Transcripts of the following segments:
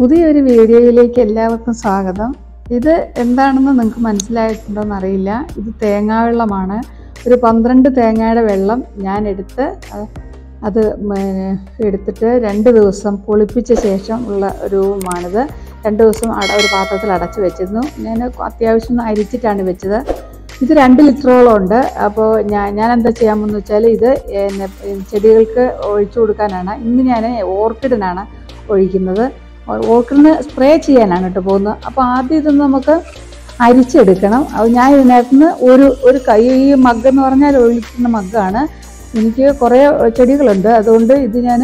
പുതിയൊരു വീഡിയോയിലേക്ക് എല്ലാവർക്കും സ്വാഗതം ഇത് എന്താണെന്ന് നിങ്ങൾക്ക് മനസ്സിലായിട്ടുണ്ടോയെന്ന് അറിയില്ല ഇത് തേങ്ങാവെള്ളമാണ് ഒരു പന്ത്രണ്ട് തേങ്ങയുടെ വെള്ളം ഞാൻ എടുത്ത് അഹ് അത് മ- എടുത്തിട്ട് രണ്ട് ദിവസം പൊളിപ്പിച്ച ശേഷം ഉള്ള രൂപമാണിത് രണ്ട് ദിവസം അട ഒരു പാത്രത്തിൽ അടച്ചു വെച്ചിരുന്നു ഞാൻ അത്യാവശ്യം ഒന്ന് അരിച്ചിട്ടാണ് വെച്ചത് ഇത് രണ്ട് ലിറ്ററോളം ഉണ്ട് അപ്പോൾ ഞാൻ ഞാൻ എന്താ ചെയ്യാമെന്ന് വെച്ചാൽ ഇത് എന്നെ ചെടികൾക്ക് ഒഴിച്ചു കൊടുക്കാനാണ് ഇന്ന് ഞാൻ ഓർക്കിഡിനാണ് ഒഴിക്കുന്നത് ഓർക്കിഡിന് സ്പ്രേ ചെയ്യാനാണ് കേട്ടോ പോകുന്നത് അപ്പോൾ ആദ്യം ഇതൊന്ന് നമുക്ക് അരിച്ചെടുക്കണം അത് ഞാൻ ഇതിനകത്ത് നിന്ന് ഒരു ഒരു കൈ ഈ മഗ് എന്ന് പറഞ്ഞാൽ ഒഴിക്കുന്ന മഗ്ഗാണ് എനിക്ക് കുറേ ചെടികളുണ്ട് അതുകൊണ്ട് ഇത് ഞാൻ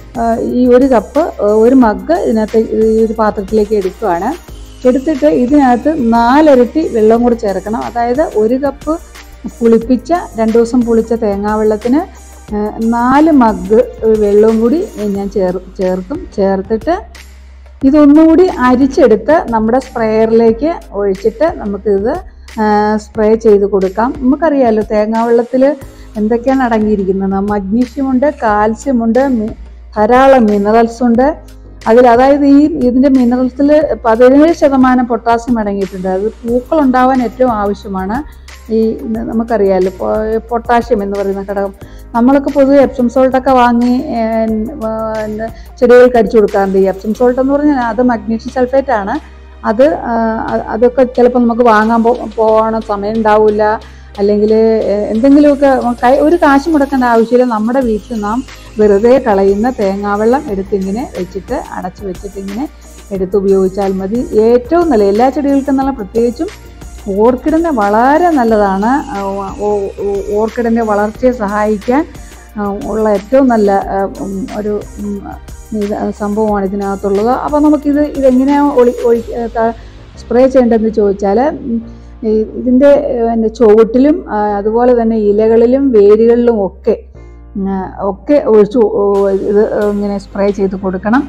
ഈ ഒരു കപ്പ് ഒരു മഗ് ഇതിനകത്ത് ഈ ഒരു പാത്രത്തിലേക്ക് എടുക്കുകയാണ് എടുത്തിട്ട് ഇതിനകത്ത് നാലിരട്ടി വെള്ളം കൂടി ചേർക്കണം അതായത് ഒരു കപ്പ് പുളിപ്പിച്ച രണ്ട് ദിവസം പുളിച്ച തേങ്ങാവെള്ളത്തിന് ആ, നാല് മഗ് വെള്ളവും കൂടി ഞാൻ ചേർ ചേർക്കും ചേർത്തിട്ട് ഇതൊന്നുകൂടി അരിച്ചെടുത്ത് നമ്മുടെ സ്പ്രെയറിലേക്ക് ഒഴിച്ചിട്ട് നമുക്കിത് സ്പ്രേ ചെയ്ത് കൊടുക്കാം നമുക്കറിയാമല്ലോ തേങ്ങാവെള്ളത്തിൽ എന്തൊക്കെയാണ് അടങ്ങിയിരിക്കുന്നത് മഗ്നീഷ്യം ഉണ്ട് കാൽസ്യം ഉണ്ട് മി- ധാരാളം മിനറൽസ് ഉണ്ട് അതിൽ അതായത് ഈ ഇതിൻ്റെ മിനറൽസിൽ പതിനേഴ് ശതമാനം പൊട്ടാസ്യം അടങ്ങിയിട്ടുണ്ട് അത് പൂക്കൾ ഉണ്ടാവാൻ ഏറ്റവും ആവശ്യമാണ് ഈ ഇത് നമുക്കറിയാമല്ലോ പൊ- പൊട്ടാഷ്യം എന്ന് പറയുന്ന ഘടകം നമ്മളൊക്കെ പൊതുവെ എപ്സം സോൾട്ടൊക്കെ വാങ്ങി ഏഹ്, ഏഹ്, ചെടികൾക്ക് അടിച്ചു കൊടുക്കാറുണ്ട് ഈ എപ്സം സോൾട്ട് എന്ന് പറഞ്ഞാൽ അത് മഗ്നീഷ്യം സൾഫേറ്റ് ആണ് അത് ആ, അ- അതൊക്കെ ചിലപ്പോൾ നമുക്ക് വാങ്ങാൻ പോ പോകണ സമയം ഉണ്ടാവില്ല അല്ലെങ്കിൽ എന്തെങ്കിലുമൊക്കെ കൈ ഒരു കാശ് മുടക്കേണ്ട ആവശ്യമില്ല നമ്മുടെ വീട്ടിൽ നാം വെറുതെ കളയുന്ന തേങ്ങാവെള്ളം എടുത്തിങ്ങനെ വെച്ചിട്ട് അടച്ചു വെച്ചിട്ട് ഇങ്ങനെ എടുത്ത് ഉപയോഗിച്ചാൽ മതി ഏറ്റവും നല്ല എല്ലാ ചെടികൾക്കും നല്ല പ്രത്യേകിച്ചും ഓർക്കിഡിന് വളരെ നല്ലതാണ് ആ, ഓ- ഓ- ഓർക്കിഡിൻ്റെ വളർച്ചയെ സഹായിക്കാൻ ആ, ഉള്ള ഏറ്റവും നല്ല ആ, ഉം, ഒരു ഉം, ഇത് സംഭവമാണ് ഇതിനകത്തുള്ളത് അപ്പോൾ നമുക്കിത് ഇതെങ്ങനെയാണ് ഒളി ഒഴി സ്പ്രേ ചെയ്യേണ്ടതെന്ന് ചോദിച്ചാൽ ഇതിൻ്റെ പിന്നെ ചുവട്ടിലും ആ, അതുപോലെ തന്നെ ഇലകളിലും വേരുകളിലും ഒക്കെ ഉം, ഒക്കെ ഒഴിച്ചു ഓ, ഇത് ഇങ്ങനെ സ്പ്രേ ചെയ്ത് കൊടുക്കണം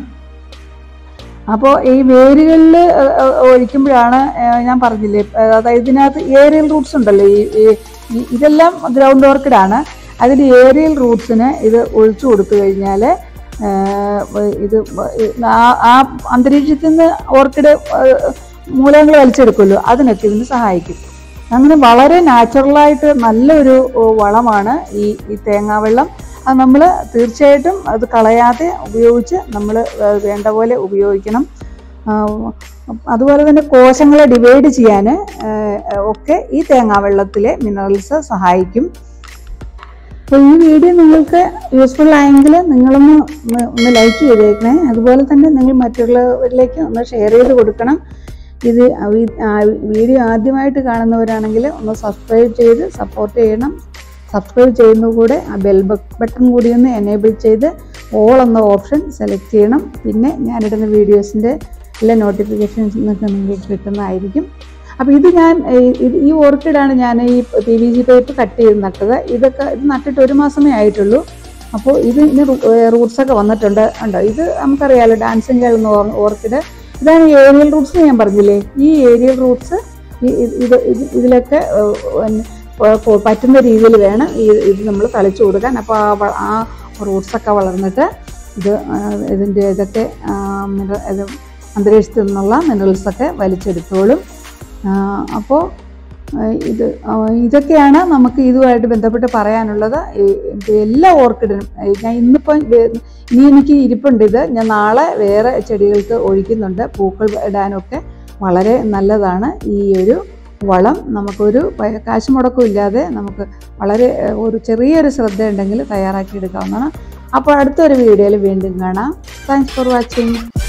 അപ്പോൾ ഈ വേരുകളിൽ ഒഴിക്കുമ്പോഴാണ് ആ, ഞാൻ പറഞ്ഞില്ലേ ആ, അതായത് ഇതിനകത്ത് ഏരിയൽ റൂട്ട്സ് ഉണ്ടല്ലോ ഈ ഈ- ഈ- ഇതെല്ലാം ഗ്രൗണ്ട് ഓർക്കിഡാണ് അതിൽ ഏരിയൽ റൂട്ട്സിന് ഇത് ഒഴിച്ചു കൊടുത്തു കഴിഞ്ഞാൽ ഇത് ആ- ആ അന്തരീക്ഷത്തിൽ നിന്ന് ഓർക്കിഡ് മൂലങ്ങൾ വലിച്ചെടുക്കുമല്ലോ അതിനൊക്കെ ഇതിന് സഹായിക്കും അങ്ങനെ വളരെ നാച്ചുറലായിട്ട് നല്ലൊരു ഓ, വളമാണ് ഈ ഈ തേങ്ങാവെള്ളം അത് നമ്മൾ തീർച്ചയായിട്ടും അത് കളയാതെ ഉപയോഗിച്ച് നമ്മൾ വേണ്ട പോലെ ഉപയോഗിക്കണം ആ, അതുപോലെ തന്നെ കോശങ്ങളെ ഡിവൈഡ് ചെയ്യാൻ ഒക്കെ ഈ തേങ്ങാവെള്ളത്തിലെ മിനറൽസ് സഹായിക്കും അപ്പോൾ ഈ വീഡിയോ നിങ്ങൾക്ക് യൂസ്ഫുൾ ആയെങ്കിൽ നിങ്ങളൊന്ന് ഒന്ന് ഒന്ന് ലൈക്ക് ചെയ്തേക്കണേ അതുപോലെ തന്നെ നിങ്ങൾ മറ്റുള്ളവരിലേക്ക് ഒന്ന് ഷെയർ ചെയ്ത് കൊടുക്കണം ഇത് അവി- ആ വീഡിയോ ആദ്യമായിട്ട് കാണുന്നവരാണെങ്കിൽ ഒന്ന് സബ്സ്ക്രൈബ് ചെയ്ത് സപ്പോർട്ട് ചെയ്യണം സബ്സ്ക്രൈബ് ചെയ്യുന്നത് കൂടെ ആ ബെൽ ബട്ടൺ കൂടി ഒന്ന് എനേബിൾ ചെയ്ത് ഓൾ എന്ന ഓപ്ഷൻ സെലക്ട് ചെയ്യണം പിന്നെ ഞാനിടുന്ന വീഡിയോസിൻ്റെ എല്ലാ നോട്ടിഫിക്കേഷൻസ് നിങ്ങൾക്ക് നിങ്ങൾക്ക് കിട്ടുന്നതായിരിക്കും അപ്പോൾ ഇത് ഞാൻ ഈ- ഇത് ഈ ഓർക്കിഡാണ് ഞാൻ ഈ P V G pipe cut ചെയ്ത് നട്ടത് ഇതൊക്കെ ഇത് നട്ടിട്ട് ഒരു മാസമേ ആയിട്ടുള്ളൂ അപ്പോൾ ഇതിന് റൂട്ട്സൊക്കെ വന്നിട്ടുണ്ട് ഉണ്ടോ ഇത് നമുക്കറിയാമല്ലോ ഡാൻസിങ് ഗേൾ എന്ന് പറഞ്ഞ ഓർക്കിഡ് ഇതാണ് ഏരിയൽ റൂട്ട്സ് ഞാൻ പറഞ്ഞില്ലേ ഈ ഏരിയൽ റൂട്ട്സ് ഇത് ഇത് ഇതിലൊക്കെ ഏഹ്, പിന്നെ പ- പ- പറ്റുന്ന രീതിയിൽ വേണം ഈ ഇത് നമ്മൾ തളിച്ചു കൊടുക്കാൻ അപ്പോൾ ആ വ- ആ റൂട്ട്സൊക്കെ വളർന്നിട്ട് ഇത് ആ, ഇതിൻ്റെ ഇതൊക്കെ ആ, മിനറ- ഇത് അന്തരീക്ഷത്തിൽ നിന്നുള്ള മിനറൽസൊക്കെ വലിച്ചെടുത്തോളും അപ്പോൾ ഇത് ആ, ഇതൊക്കെയാണ് നമുക്ക് ഇതുമായിട്ട് ബന്ധപ്പെട്ട് പറയാനുള്ളത് ഈ- ഇത് എല്ലാ ഓർക്കിഡിനും ഈ ഞാൻ ഇന്നിപ്പം വേ- ഇനി എനിക്ക് ഇരിപ്പുണ്ട് ഇത് ഞാൻ നാളെ വേറെ ചെടികൾക്ക് ഒഴിക്കുന്നുണ്ട് പൂക്കൾ ഇടാനൊക്കെ വളരെ നല്ലതാണ് ഈ ഒരു വളം നമുക്കൊരു പ- കാശ് മുടക്കം ഇല്ലാതെ നമുക്ക് വളരെ ഏഹ്, ഒരു ചെറിയൊരു ശ്രദ്ധ ഉണ്ടെങ്കിൽ തയ്യാറാക്കി എടുക്കാവുന്നതാണ് അപ്പോൾ അടുത്തൊരു വീഡിയോയിൽ വീണ്ടും കാണാം താങ്ക്സ് ഫോർ വാച്ചിങ്